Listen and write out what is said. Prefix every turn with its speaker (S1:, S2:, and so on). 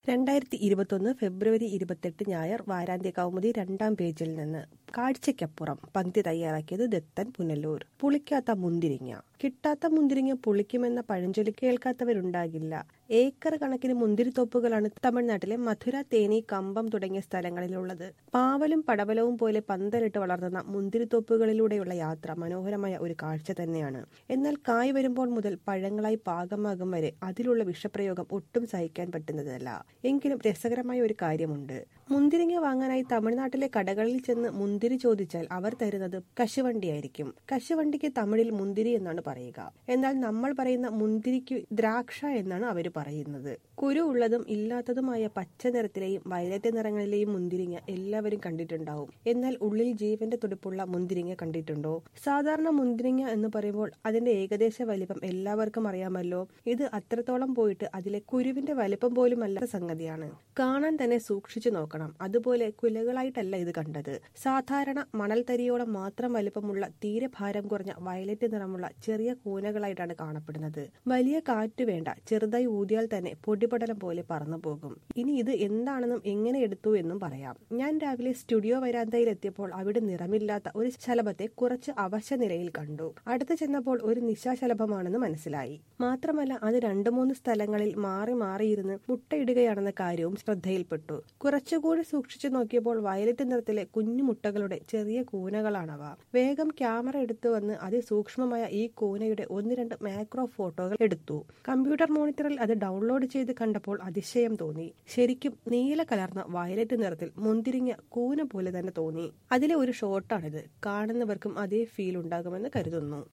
S1: രണ്ടായിരത്തി ഇരുപത്തൊന്ന് ഫെബ്രുവരി ഇരുപത്തെട്ട് ഞായർ വാരാന്ത്യ കൗമുദി രണ്ടാം പേജിൽ നിന്ന് കാഴ്ചയ്ക്കപ്പുറം പങ്ക്തി തയ്യാറാക്കിയത് ദത്തൻ പുനലൂർ പുളിക്കാത്ത മുന്തിരിങ്ങ കിട്ടാത്ത മുന്തിരിങ്ങ പുളിക്കുമെന്ന പഴഞ്ചൊല്ലി കേൾക്കാത്തവരുണ്ടാകില്ല ഏക്കർ കണക്കിന് മുന്തിരിത്തോപ്പുകളാണ് തമിഴ്നാട്ടിലെ മധുര തേനി കമ്പം തുടങ്ങിയ സ്ഥലങ്ങളിലുള്ളത് പാവലും പടവലവും പോലെ പന്തലിട്ട് വളർത്തുന്ന മുന്തിരിത്തോപ്പുകളിലൂടെയുള്ള യാത്ര മനോഹരമായ ഒരു കാഴ്ച തന്നെയാണ് എന്നാൽ കായ് വരുമ്പോൾ മുതൽ പഴങ്ങളായി പാകമാകും വരെ അതിലുള്ള വിഷപ്രയോഗം ഒട്ടും സഹിക്കാൻ പറ്റുന്നതല്ല എങ്കിലും രസകരമായ ഒരു കാര്യമുണ്ട് മുന്തിരിങ്ങ വാങ്ങാനായി തമിഴ്നാട്ടിലെ കടകളിൽ ചെന്ന് മുന്തിരി ചോദിച്ചാൽ അവർ തരുന്നത് കശുവണ്ടിയായിരിക്കും കശുവണ്ടിക്ക് തമിഴിൽ മുന്തിരി എന്നാണ് പറയുക എന്നാൽ നമ്മൾ പറയുന്ന മുന്തിരിക്ക് ദ്രാക്ഷ എന്നാണ് അവർ പറയുന്നത് കുരു ഉള്ളതും ഇല്ലാത്തതുമായ പച്ച നിറത്തിലെയും വയലറ്റ് നിറങ്ങളിലെയും മുന്തിരിങ്ങ എല്ലാവരും കണ്ടിട്ടുണ്ടാവും എന്നാൽ ഉള്ളിൽ ജീവന്റെ തുടിപ്പുള്ള മുന്തിരിങ്ങ കണ്ടിട്ടുണ്ടോ സാധാരണ മുന്തിരിങ്ങ എന്ന് പറയുമ്പോൾ അതിന്റെ ഏകദേശ വലിപ്പം എല്ലാവർക്കും അറിയാമല്ലോ ഇത് അത്രത്തോളം പോയിട്ട് അതിലെ കുരുവിന്റെ വലിപ്പം പോലും അല്ലാത്ത സംഗതിയാണ് കാണാൻ തന്നെ സൂക്ഷിച്ചു നോക്കണം അതുപോലെ കുലകളായിട്ടല്ല ഇത് കണ്ടത് സാധാരണ മണൽ തരിയോളം മാത്രം വലിപ്പമുള്ള തീരെ ഭാരം കുറഞ്ഞ വയലറ്റ് നിറമുള്ള ചെറിയ കൂനകളായിട്ടാണ് കാണപ്പെടുന്നത് വലിയ കാറ്റ് വേണ്ട ചെറുതായി ഊതിയാൽ തന്നെ പൊടിപടലം പോലെ പറന്നു പോകും ഇനി ഇത് എന്താണെന്നും എങ്ങനെ എടുത്തു എന്നും പറയാം ഞാൻ രാവിലെ സ്റ്റുഡിയോ വരാന്തയിൽ എത്തിയപ്പോൾ അവിടെ നിറമില്ലാത്ത ഒരു ശലഭത്തെ കുറച്ച് അവശ നിലയിൽ കണ്ടു അടുത്ത് ചെന്നപ്പോൾ ഒരു നിശാശലഭമാണെന്ന് മനസ്സിലായി മാത്രമല്ല അത് രണ്ടു മൂന്ന് സ്ഥലങ്ങളിൽ മാറി മാറിയിരുന്ന് മുട്ടയിടുകയാണെന്ന കാര്യവും ശ്രദ്ധയിൽപ്പെട്ടു കുറച്ചുകൂടി സൂക്ഷിച്ചു നോക്കിയപ്പോൾ വയലറ്റ് നിറത്തിലെ കുഞ്ഞു മുട്ടകളുടെ ചെറിയ കൂനകളാണവ വേഗം ക്യാമറ എടുത്തു വന്ന് അതിസൂക്ഷ്മമായ ഈ കൂനയുടെ ഒന്ന് രണ്ട് മാക്രോ ഫോട്ടോകൾ എടുത്തു കമ്പ്യൂട്ടർ മോണിറ്ററിൽ അത് ഡൗൺലോഡ് ചെയ്ത് കണ്ടപ്പോൾ അതിശയം തോന്നി ശരിക്കും നീല കലർന്ന വയലറ്റ് നിറത്തിൽ മുന്തിരിങ്ങ കൂന പോലെ തന്നെ തോന്നി അതിലെ ഒരു ഷോട്ടാണിത് കാണുന്നവർക്കും അതേ ഫീൽ ഉണ്ടാകുമെന്ന് കരുതുന്നു